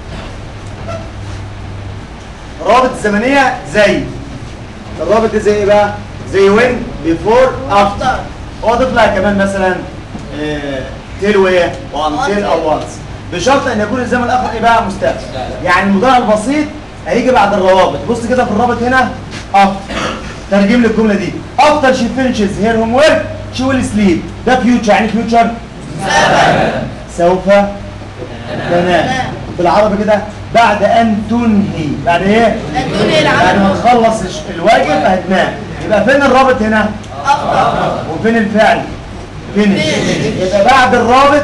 رابط الزمنية زي الرابط ده زي ايه بقى؟ زي وين بيفور افتر هو تطلع كمان مثلا تيل وايه؟ وانتيل او وانس بشرط ان يكون الزمن الاخر ايه بقى؟ مستقبل يعني المضارع البسيط هيجي بعد الروابط بص كده في الرابط هنا افتر ترجم لي الجمله دي افتر شي فينيشز هير هوم ورك شي ويل سليب ده فيوتشر يعني فيوتشر سوف تنام بالعربي كده بعد ان تنهي بعد ايه؟ أن تنهي العمل. بعد ما تخلص الش- الواجب هتنام يبقى فين الرابط هنا؟ وفين الفعل؟ فينش يبقى بعد الرابط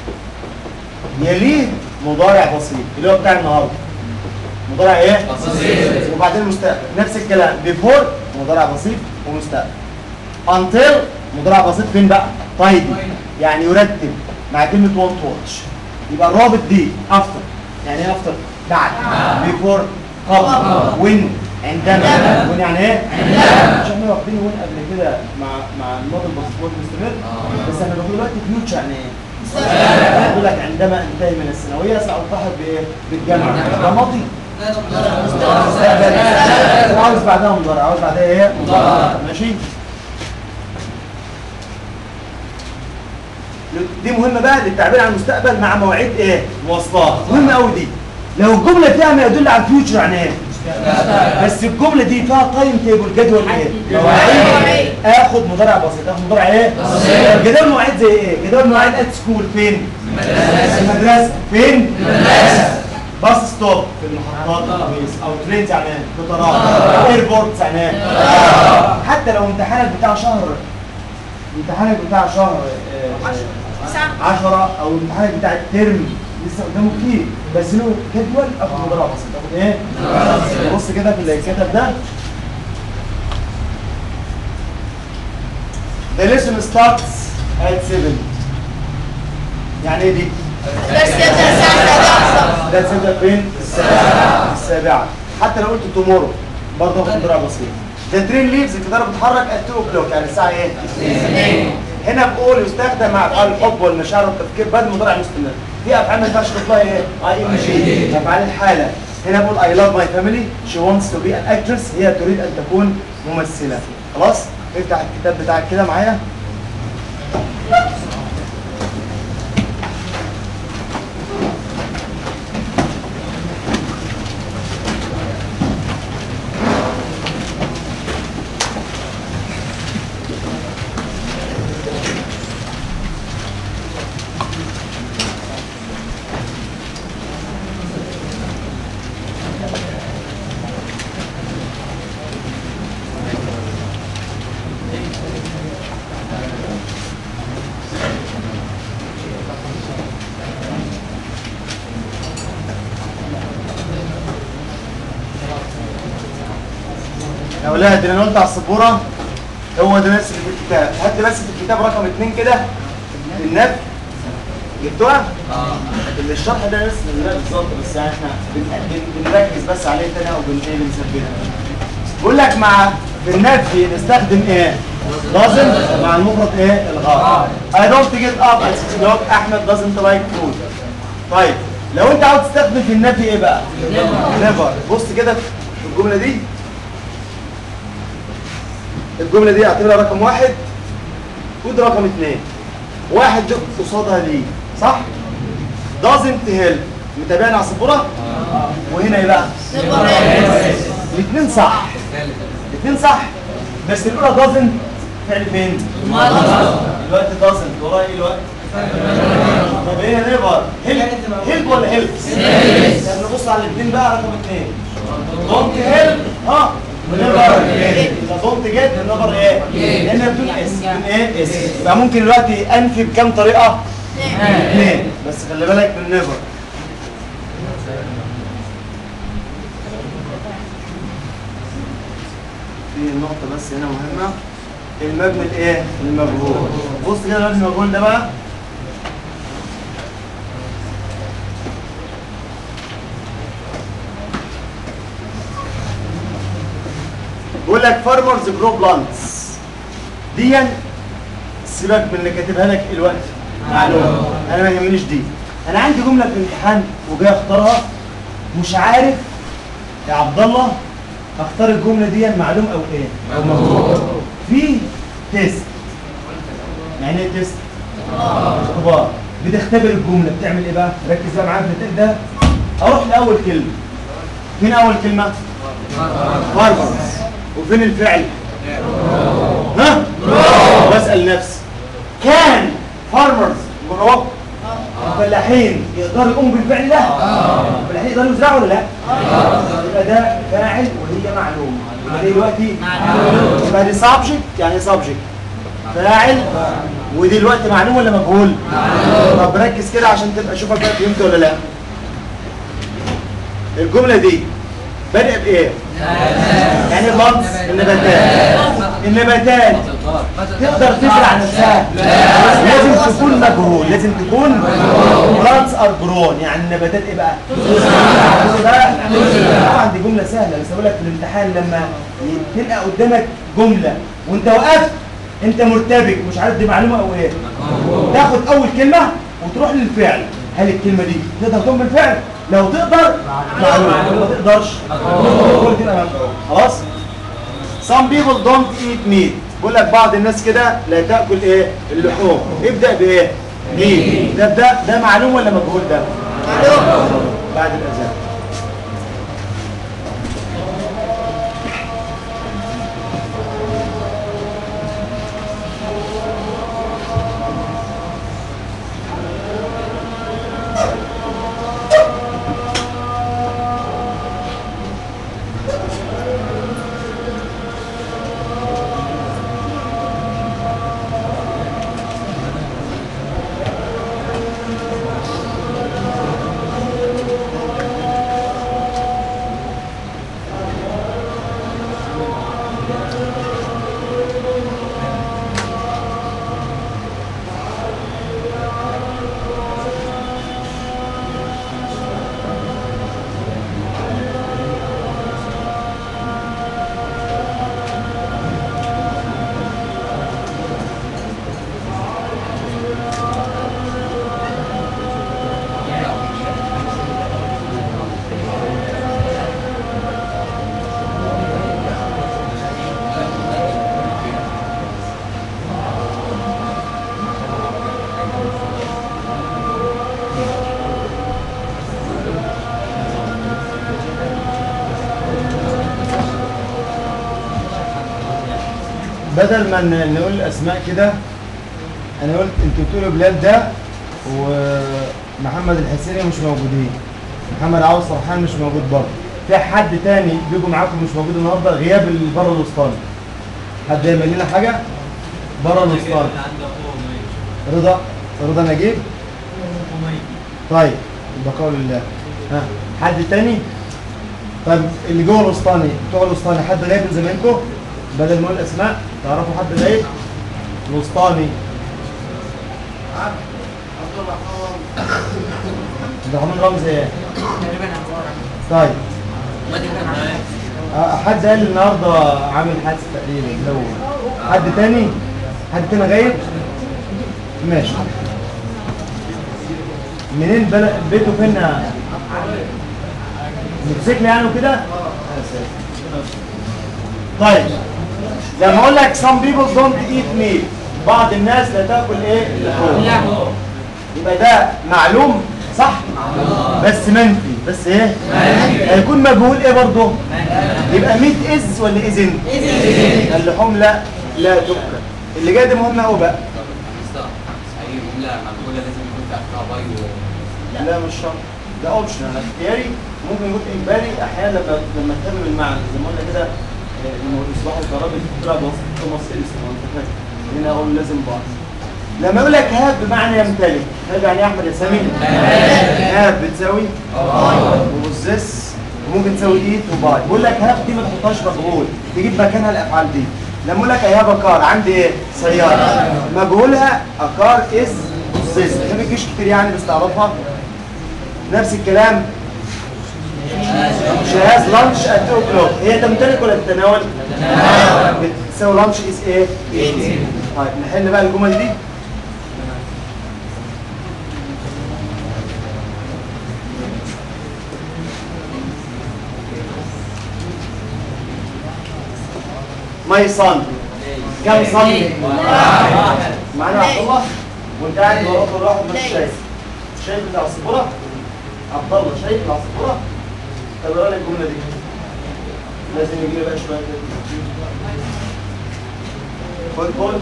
يليه مضارع بسيط اللي هو بتاع النهارده مضارع ايه؟ بسيط وبعدين المستقبل نفس الكلام بيفور مضارع بسيط ومستقبل until مضارع بسيط فين بقى؟ تايدي يعني يرتب مع كلمة وانت واتش يبقى الرابط دي افتر يعني ايه افتر؟ بعد بيفور قبل وين عندما وين يعني ايه؟ مش احنا واخدين وين قبل كده مع مع الماضي البسيط والمستمر بس احنا بنقول دلوقتي فيوتشر يعني ايه؟ يقول لك عندما انتهي من الثانويه سالتحق بايه؟ بالجامعه ده ماضي مستقبل عاوز بعدها مضارع عاوز بعدها ايه؟ مضارع ماشي دي مهمه بقى للتعبير عن المستقبل مع مواعيد ايه؟ مواصلات مهمه قوي دي لو الجمله فيها ما يدل على الفيوتشر يعني ايه؟ بس الجمله دي فيها تايم تيبل جدول ايه؟ مواعيد اخد مضارع بسيط اخد مضارع ايه؟ بسيط جدول مواعيد زي ايه؟ جدول مواعيد ات سكول فين؟ في المدرسه فين؟ باص ستوب في المحطات الاتوبيس او ترينز يعني ايه؟ قطارات ايربورتس يعني ايه؟ حتى لو امتحانك بتاع شهر امتحانك بتاع شهر آه، 10 او امتحانك بتاع الترم لسه قدامه كتير بس له جدول اخد مضارع بسيط اخد ايه؟ بص كده في اللي كتب ده The lesson starts at 7 يعني ايه دي؟ بس يبدأ الساعة السابعة ده تبدا فين؟ السابعة السابعة حتى لو قلت تومورو برضه اخد مضارع بسيط The train leaves القطار بتتحرك at 2 o'clock يعني الساعة ايه؟ هنا بقول يستخدم مع افعال الحب والمشاعر والتفكير بعد مضارع مستمر في افعال ما ينفعش تطلع ايه؟ اي ام جي افعال الحالة هنا بقول I love my family she wants to be an actress هي تريد ان تكون ممثلة خلاص؟ افتح الكتاب بتاعك كده معايا يا اولاد اللي انا قلت على السبوره هو ده بس اللي في الكتاب هات لي بس في الكتاب رقم اثنين كده النبي جبتوها؟ اللي الشرح ده بس لا بالظبط بس يعني احنا بن- بن- بنركز بس عليه تاني او بن ايه بنثبتها بقول لك مع في النفي نستخدم ايه؟ لازم مع المفرد ايه؟ الغاء I don't get up at 6 o'clock احمد doesn't like food طيب لو انت عاوز تستخدم في النفي ايه بقى؟ never بص كده في الجمله دي الجملة دي اعتبرها رقم واحد ودي رقم اثنين واحد دي قصادها دي صح؟ doesn't help متابعنا على السبورة؟ وهنا ايه بقى؟ الاثنين صح الاثنين صح بس الاولى doesn't فعل فين؟ الوقت doesn't ورايا ايه الوقت؟ طب ايه نيفر هيلب هيلب ولا هيلب؟ طب نبص على الاثنين بقى رقم اثنين دونت هيلب ها ونيفر اذا دونت جيت النظر ايه؟ لانها بدون اس بدون ايه؟ اس يبقى ممكن دلوقتي انفي بكام طريقه؟ اثنين بس خلي بالك من نيفر في نقطة بس هنا مهمة المبني الايه؟ المجهول بص كده المبني المجهول ده بقى بيقول لك فارمرز جرو بلانتس دي سيبك من اللي كاتبها لك الوقت معلومه انا ما يهمنيش دي انا عندي جمله في الامتحان وجاي اختارها مش عارف يا عبد الله اختار الجمله دي معلوم او ايه او مجهول في تيست يعني ايه تيست اختبار بتختبر الجمله بتعمل ايه بقى ركز بقى معايا في التيست ده اروح لاول كلمه فين اول كلمه فارمرز وفين الفعل ها بسأل نفسي كان فارمرز جرو الفلاحين يقدروا يقوموا بالفعل ده الفلاحين يقدروا يزرعوا ولا لا يبقى ده فاعل وهي معلومه يبقى دي دلوقتي يبقى دي سبجكت يعني سبجكت فاعل ودي دلوقتي معلوم ولا مجهول طب ركز كده عشان تبقى اشوفك بقى فهمت ولا لا الجمله دي بدأ بايه يعني بلانتس النباتات النباتات تقدر تزرع نفسها لازم تكون مجهول لازم تكون بلانتس ار جرون يعني النباتات ايه بقى تزرع طبعا دي جمله سهله بس بقول لك في الامتحان لما تلقى قدامك جمله وانت وقفت انت مرتبك مش عارف دي معلومه او ايه تاخد اول كلمه وتروح للفعل هل الكلمه دي تقدر تقوم بالفعل لو تقدر معلوم لو ما تقدرش تقول تبقى مفعول خلاص Some people don't eat meat بقول لك بعض الناس كده لا تاكل ايه اللحوم ابدا بايه meat ده ده ده معلوم ولا مجهول ده معلوم بعد الاذان بدل ما ن- نقول الاسماء كده انا قلت انتوا بتقولوا بلال ده ومحمد الحسيني مش موجودين محمد عاوز سرحان مش موجود برضه في حد تاني بيجوا معاكم مش موجود النهارده غياب البر الوسطاني حد يعمل لنا حاجه بره الوسطاني رضا رضا نجيب طيب بقول الله ها حد تاني طيب اللي جوه الوسطاني بتوع الوسطاني حد غايب من زمايلكم بدل ما اقول اسماء تعرفوا حد غايب الوسطاني عبد الرحمن رمزي ايه طيب آه، حد قال النهارده عامل حادث تقريبا لو حد تاني حد تاني غايب ماشي منين بل... بيته فين موتوسيكل يعني وكده طيب لما اقول لك some people don't eat meat بعض الناس لا تاكل ايه اللحوم يبقى ده معلوم صح بس منفي بس ايه هيكون مجهول ايه برضه يبقى ميت از ولا اذن اللحوم لا لا تؤكل اللي جاي ده مهم قوي بقى اي جمله مقبوله لازم يكون في اخرها باي و لا مش شرط ده اوبشنال اختياري ممكن يكون اجباري احيانا لما لما تهمل المعنى زي ما قلنا كده آه، انه اصباح الكهرباء بتطلع توماس اديسون لو انت فاكر هنا اقول لازم بعض لما اقول لك هاب بمعنى يمتلك هاب يعني ايه يا احمد يا سامي هاب بتساوي وبوزيس وممكن تساوي ايت وباي بقول لك هاب دي ما تحطهاش مجهول تجيب مكانها الافعال دي لما اقول لك اي هاب كار عندي ايه سياره مجهولها اكار از بوزيس ما بتجيش كتير يعني بس تعرفها نفس الكلام she has lunch at 2 o'clock هي تمتلك ولا تتناول؟ بتساوي lunch is ايه؟ طيب نحل بقى الجمل دي My son كم صن؟ معانا عبد الله وانت قاعد وراك الواحد مش شايف شايف العصفورة؟ عبد الله شايف العصفورة؟ طب اقرا لي الجملة دي لازم يجي لي بقى شوية كده فوتبول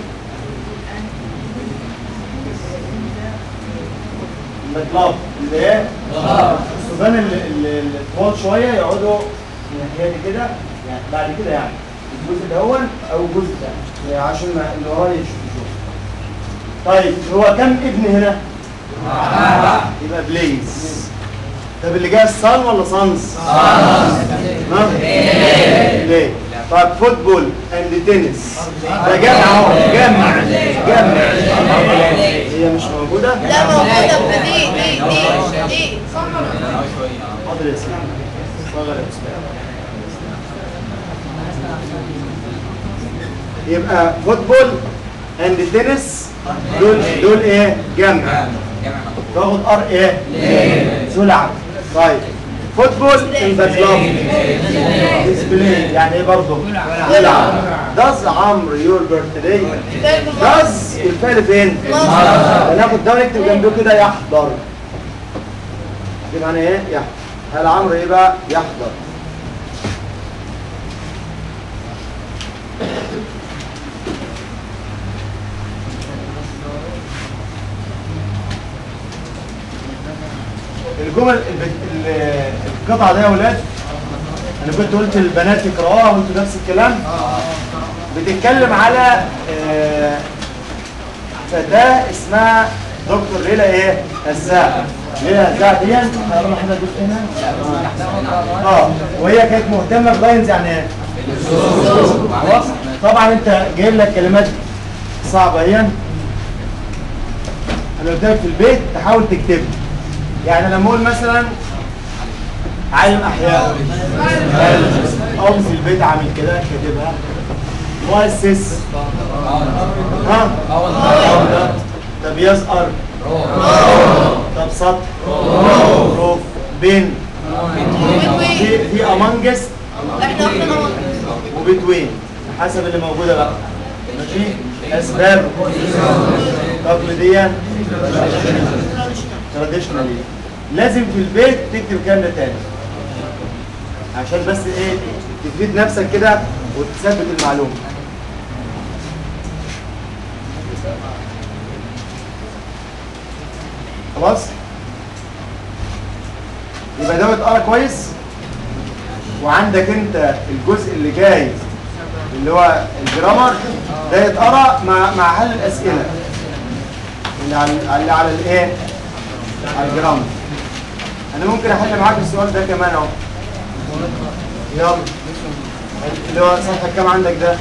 مطلب اللي ايه؟ السودان اللي اللي اللي طوال شوية يقعدوا من الناحية دي كده يعني بعد كده يعني الجزء الاول او الجزء ده يعني عشان ما اللي ورايا يشوف يشوف طيب هو كم ابن هنا؟ يبقى بليز طب اللي جاي الصن ولا صنص؟ ها؟ ليه؟ طيب فوتبول اند تنس ده جمع اهو جمع جمع هي مش موجودة؟ لا موجودة في دي دي دي دي حاضر يا سيدي صغر يا أستاذ. يبقى فوتبول اند تنس دول دول ايه؟ جمع جمع باخد ار ايه سلعة طيب فوتبول ان ذا كلاب ديسبلاي يعني ايه برضه يلعب does عمرو يور بيرثداي does الفعل فين هناخد ده ونكتب جنبه كده يحضر يبقى يعني ايه يحضر هل عمرو ايه بقى يحضر الجمل الب- ال- القطعه دي يا ولاد انا كنت قلت البنات يقراوها وانتوا نفس الكلام بتتكلم على آه، فتاه اسمها دكتور ليلى ايه هزاع ليلى هزاع دي طالما احنا جزء هنا اه وهي كانت مهتمه بلاينز يعني ايه خلاص طبعا انت جايب لك كلمات صعبه اهي انا قلت لك في البيت تحاول تكتبها يعني لما اقول مثلا عالم احياء او في البيت عامل كده كاتبها مؤسس ها طب يسقر طب سطر روف بين في في امانجست احنا احنا وبتوين حسب اللي موجوده بقى ماشي اسباب تقليديا تراديشنالي لازم في البيت تكتب الكلام ده تاني عشان بس ايه تفيد نفسك كده وتثبت المعلومه خلاص يبقى ده اتقرا كويس وعندك انت الجزء اللي جاي اللي هو الجرامر ده يتقرا مع مع حل الاسئله اللي على اللي على الايه على الجرامر انا ممكن احل معاك السؤال ده كمان اهو يلا اللي هو صفحه كام عندك ده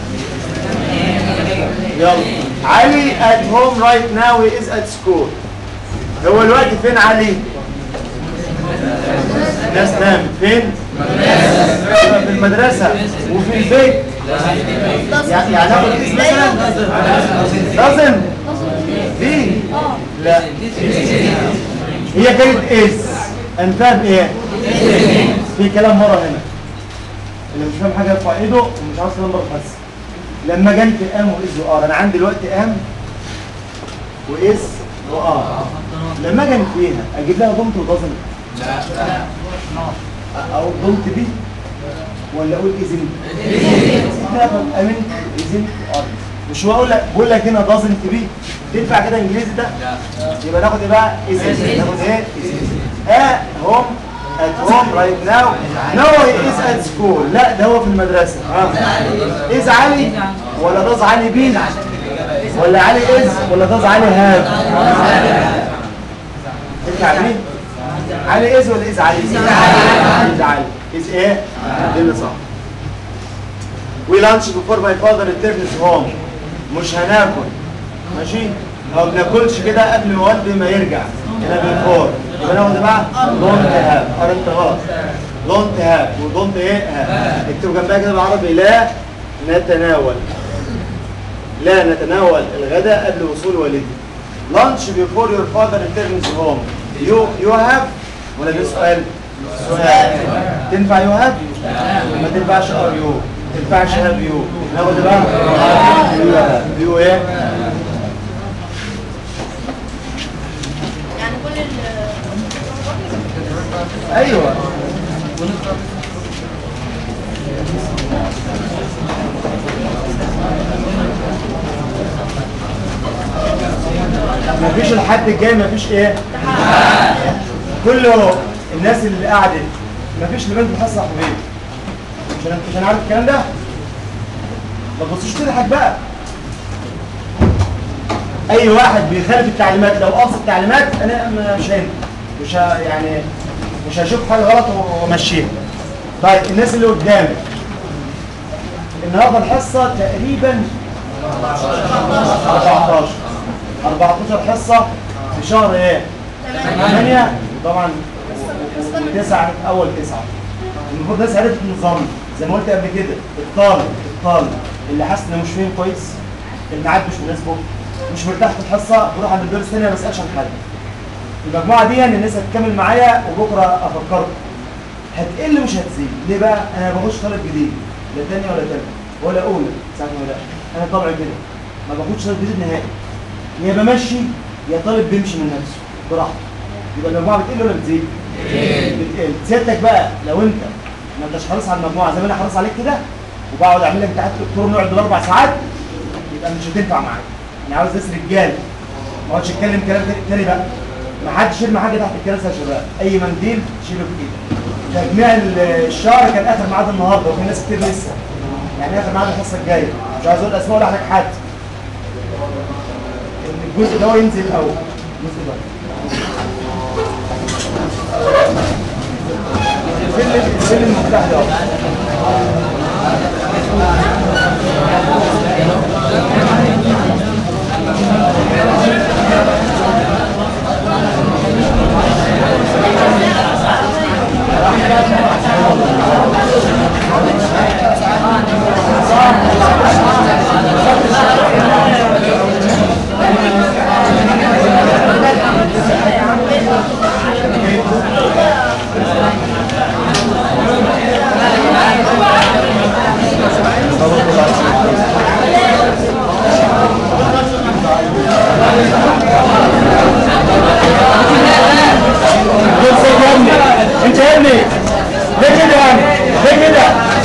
يلا علي at home right now he is at school هو الوقت فين علي ناس نام فين في المدرسة وفي البيت يعني يعني ناخد اسم مثلا لازم في لا هي كانت از انتهى بايه في كلام مرة هنا اللي مش فاهم حاجة يرفع ايده ومش عاوز كلام مرة بس لما جنت ام واز وار انا عندي دلوقتي ام واز وار لما اجي فيها اجيب لها ضمت وضزن او ضمت بي ولا اقول اذن امنت اذن ار مش هو اقول لك بقول لك هنا دازنت بي تنفع كده انجليزي ده يبقى ناخد ايه بقى اذن ناخد ايه اه هوم at home right now no he is at school لا ده هو في المدرسة ها إز علي ولا داز علي بين ولا علي إز ولا داز علي هاب تنفع مين علي إز ولا إز علي إز علي إز إيه دي اللي صح we lunch before my father returns home مش هناكل ماشي ما بناكلش كده قبل ما والدي ما يرجع هنا بالفور يبقى ناخد بقى دونت هاف قريت غلط دونت هاف ودونت ايه هاف اكتب جنبها كده بالعربي لا نتناول لا نتناول الغداء قبل وصول والدي lunch before your father returns home you you have ولا ده سؤال سؤال تنفع يو هاف ما تنفعش ار يو ما تنفعش هاف يو ناخد بقى يو ايه يعني كل ال ايوه مفيش الحد الجاي مفيش ايه كله الناس اللي قعدت مفيش لبنت محصة حبيب عشان انت عشان عارف الكلام ده ما تبصوش تضحك بقى اي واحد بيخالف التعليمات لو قاصد التعليمات انا مش هنا مش ه- يعني مش هشوف حاجه غلط وامشيها طيب الناس اللي قدامي النهارده الحصه تقريبا 14 14 حصه في شهر ايه 8 طبعا وتسعة اول تسعة المفروض الناس عرفت النظام زي ما قلت قبل كده الطالب الطالب اللي حاسس انه مش فاهم كويس الميعاد مش مناسبه مش مرتاح في الحصه بروح عند الدرس الثاني ما بسالش عن حد المجموعه دي يعني الناس هتكمل معايا وبكره افكركم هتقل مش هتزيد ليه بقى انا بخش طالب جديد لا تانية ولا تالتة ولا اولى ساعه ما لا انا طبعا كده ما باخدش طالب جديد نهائي يا بمشي يا طالب بيمشي من نفسه براحته يبقى المجموعه بتقل ولا بتزيد؟ بتقل سيادتك بقى لو انت ما انتش حريص على المجموعه زي ما انا حريص عليك كده وبقعد اعمل لك امتحانات دكتور نقعد بالاربع ساعات يبقى مش هتنفع معايا انا عاوز ناس رجاله ما اقعدش اتكلم كلام تاني- تاني بقى ما حدش يرمي حاجه تحت الكراسي يا شباب اي منديل شيله في ايدك تجميع ال- الشهر كان اخر ميعاد النهارده وفي ناس كتير لسه يعني اخر ميعاد الحصه الجايه مش عايز اقول اسماء ولا احرج حد الجزء ده هو ينزل الاول الجزء ده الفيلم الفيلم المفتاح ده أهو. بص يا ابني انت يا ابني ليه كده يعني ليه كده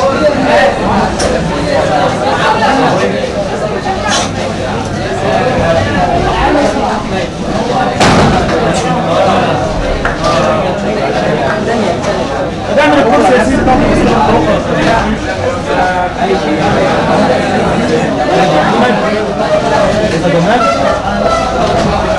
هتعمل الكرسي يا سيدي طب انت جمال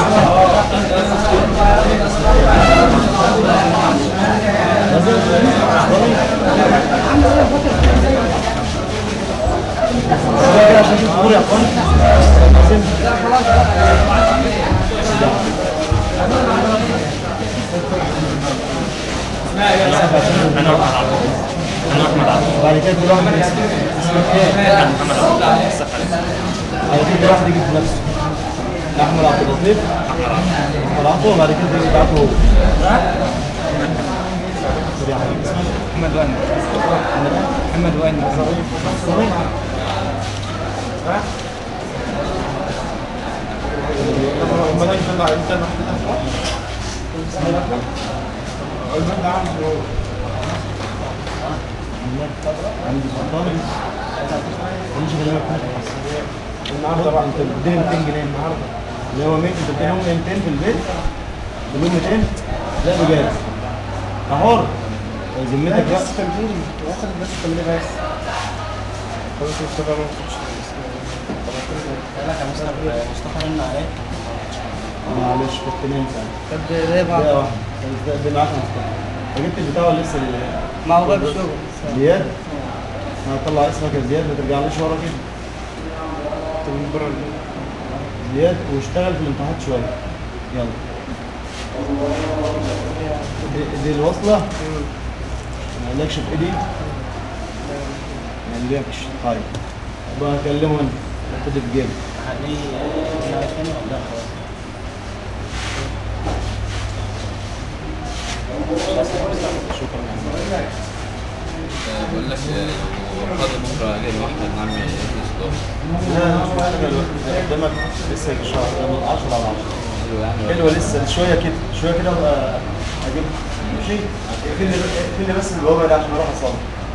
كده عشان اشوف الكورة يا اخوان انا احمد عبد انا احمد عبد بعد كده كل واحد باسمه اسمك ايه؟ انا محمد عبد الله الصف عليك بعد كده كل واحد يجيب بنفسه احمد عبد اللطيف احمد عبده وبعد كده يبعته هو خد يا حبيبي اسمك محمد وائل محمد وائل عندي سلطان مش غير النهارده بقى انت بتديني 200 جنيه النهارده اللي هو 100 انت بتديني 200 في البيت بلوم 200 لا بجد يا حر ذمتك بقى تمرين واخد بس تمرين بس خلاص مصطفى ما تخش مصطفى رن عليك معلش كنت نايم ساعتها طب ليه دقيقة واحدة طب ده معاك مصطفى انت جبت البتاع ولا لسه ال- ما هو باب الشغل زياد انا هطلع اسمك يا زياد ما ترجعليش ورا كده طب من بره زياد واشتغل في الامتحانات شوية يلا دي, دي الوصلة ما قالكش في ايدي ما قالكش طيب بقى اكلمه انا خد في جيبي خليه يلعب تاني ولا خلاص شكرا يا عم بقول لك فاضل بكره جاي واحده من عمي في صدام لا انا مش محتاج الوقت قدامك لسه شهر من 10 على 10 حلو يعني حلوه لسه شويه كده شويه كده وابقى اجيب ماشي اقفل لي اقفل لي بس البوابه دي عشان اروح اصلي